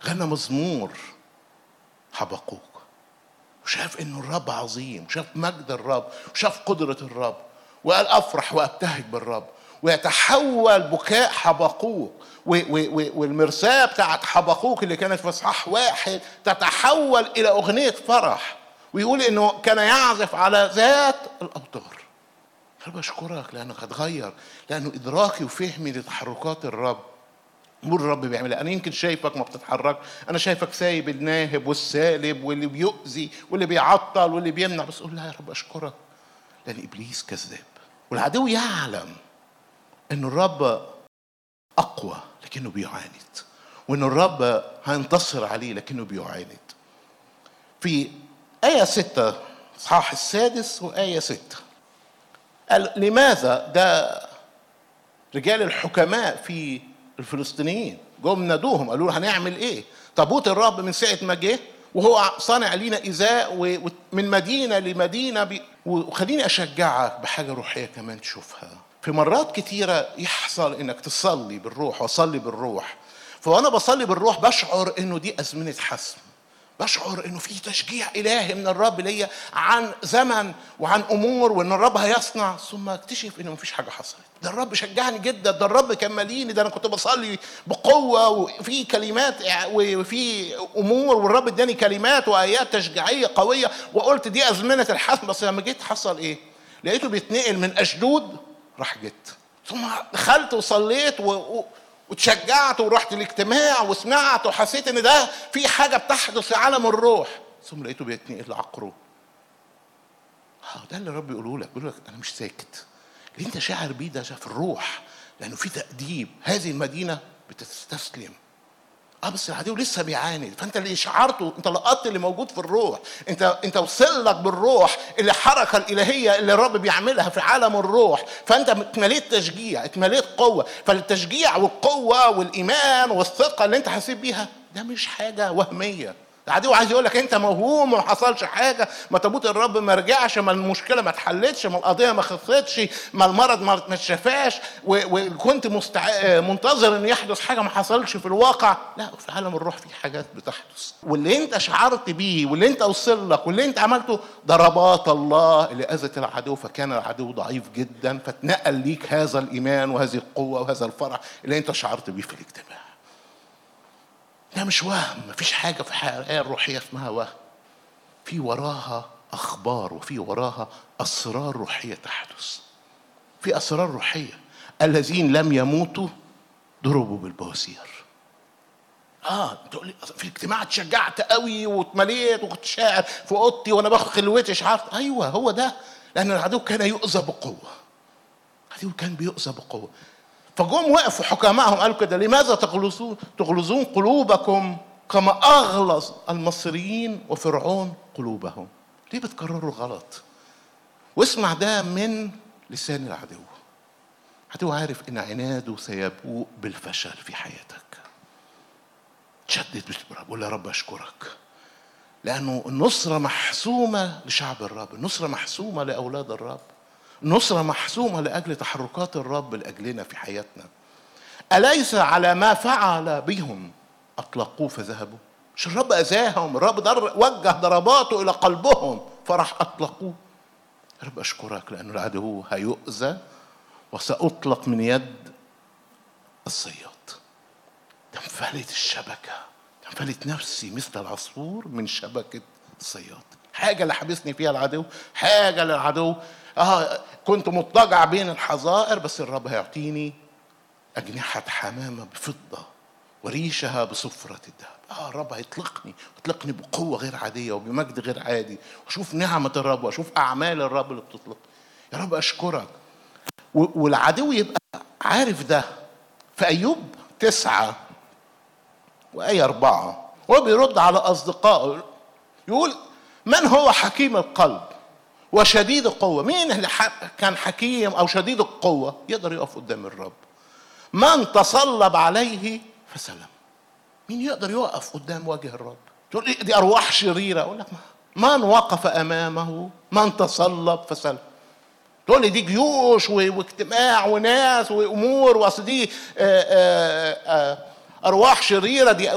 وكان مزمور حبقوك وشاف انه الرب عظيم وشاف مجد الرب وشاف قدرة الرب وقال افرح وابتهج بالرب ويتحول بكاء حبقوك والمرساة بتاعت حبقوك اللي كانت في اصحاح واحد تتحول الى اغنية فرح ويقول انه كان يعزف على ذات الاوتار رب اشكرك لانك هتغير لانه ادراكي وفهمي لتحركات الرب امور الرب بيعملها انا يمكن شايفك ما بتتحرك انا شايفك سايب الناهب والسالب واللي بيؤذي واللي بيعطل واللي بيمنع بس قول لا يا رب اشكرك لان ابليس كذاب والعدو يعلم ان الرب اقوى لكنه بيعاند وان الرب هينتصر عليه لكنه بيعاند في آية ستة إصحاح السادس وآية ستة قال لماذا ده رجال الحكماء في الفلسطينيين جم نادوهم قالوا له هنعمل ايه تابوت الرب من ساعه ما جه وهو صانع لينا ايذاء من مدينه لمدينه بي وخليني اشجعك بحاجه روحيه كمان تشوفها في مرات كتيره يحصل انك تصلي بالروح واصلي بالروح فوانا بصلي بالروح بشعر انه دي ازمنه حسم بشعر انه في تشجيع الهي من الرب ليا عن زمن وعن امور وان الرب هيصنع ثم اكتشف انه مفيش حاجه حصلت ده الرب شجعني جدا ده الرب كان ماليني ده انا كنت بصلي بقوه وفي كلمات وفي امور والرب اداني كلمات وايات تشجيعيه قويه وقلت دي ازمنه الحسم بس لما جيت حصل ايه؟ لقيته بيتنقل من اشدود راح جيت ثم دخلت وصليت و... وتشجعت ورحت الاجتماع وسمعت وحسيت ان ده في حاجه بتحدث في عالم الروح ثم لقيته بيتنقل لعقره ده اللي الرب يقوله لك يقول لك انا مش ساكت اللي انت شاعر بيه ده في الروح لانه في تاديب هذه المدينه بتستسلم اه بس العدو لسه بيعاند فانت اللي شعرته انت لقطت اللي موجود في الروح انت انت وصل لك بالروح الحركه الالهيه اللي الرب بيعملها في عالم الروح فانت اتمليت تشجيع اتمليت قوه فالتشجيع والقوه والايمان والثقه اللي انت حسيت بيها ده مش حاجه وهميه العدو عايز يقول لك انت موهوم وما حصلش حاجه ما تابوت الرب ما رجعش ما المشكله ما اتحلتش ما القضيه ما خلصتش ما المرض ما اتشافاش وكنت مستع... منتظر ان يحدث حاجه ما حصلش في الواقع لا في عالم الروح في حاجات بتحدث واللي انت شعرت بيه واللي انت وصل لك واللي انت عملته ضربات الله اللي اذت العدو فكان العدو ضعيف جدا فاتنقل ليك هذا الايمان وهذه القوه وهذا الفرح اللي انت شعرت بيه في الاجتماع ده مش وهم مفيش حاجة في الحياة الروحية اسمها وهم في وراها أخبار وفي وراها أسرار روحية تحدث في أسرار روحية الذين لم يموتوا ضربوا بالبواسير اه تقول في الاجتماع اتشجعت قوي واتمليت وكنت شاعر في اوضتي وانا باخد خلوتي شعرت ايوه هو ده لان العدو كان يؤذى بقوه العدو كان بيؤذى بقوه فجم وقفوا حكمائهم قالوا كده لماذا تغلظون تغلظون قلوبكم كما اغلظ المصريين وفرعون قلوبهم ليه بتكرروا غلط واسمع ده من لسان العدو العدو عارف ان عناده سيبوء بالفشل في حياتك تشدد قول يا رب اشكرك لانه النصره محسومه لشعب الرب النصره محسومه لاولاد الرب نصرة محسومة لأجل تحركات الرب لأجلنا في حياتنا أليس على ما فعل بهم أطلقوه فذهبوا مش الرب أذاهم الرب در وجه ضرباته إلى قلبهم فراح أطلقوه يا رب أشكرك لأن العدو هيؤذى وسأطلق من يد الصياد تنفلت الشبكة تنفلت نفسي مثل العصفور من شبكة الصياد حاجة اللي حبسني فيها العدو حاجة للعدو اه كنت مضطجع بين الحظائر بس الرب هيعطيني أجنحة حمامة بفضة وريشها بصفرة الذهب اه الرب هيطلقني يطلقني بقوة غير عادية وبمجد غير عادي واشوف نعمة الرب واشوف أعمال الرب اللي بتطلق يا رب أشكرك والعدو يبقى عارف ده في أيوب تسعة وآية أربعة هو بيرد على أصدقائه يقول من هو حكيم القلب وشديد القوة مين اللي كان حكيم أو شديد القوة يقدر يقف قدام الرب من تصلب عليه فسلم مين يقدر يقف قدام وجه الرب تقول لي دي أرواح شريرة أقول لك من وقف أمامه من تصلب فسلم تقول لي دي جيوش واجتماع وناس وامور واصل دي ارواح شريره دي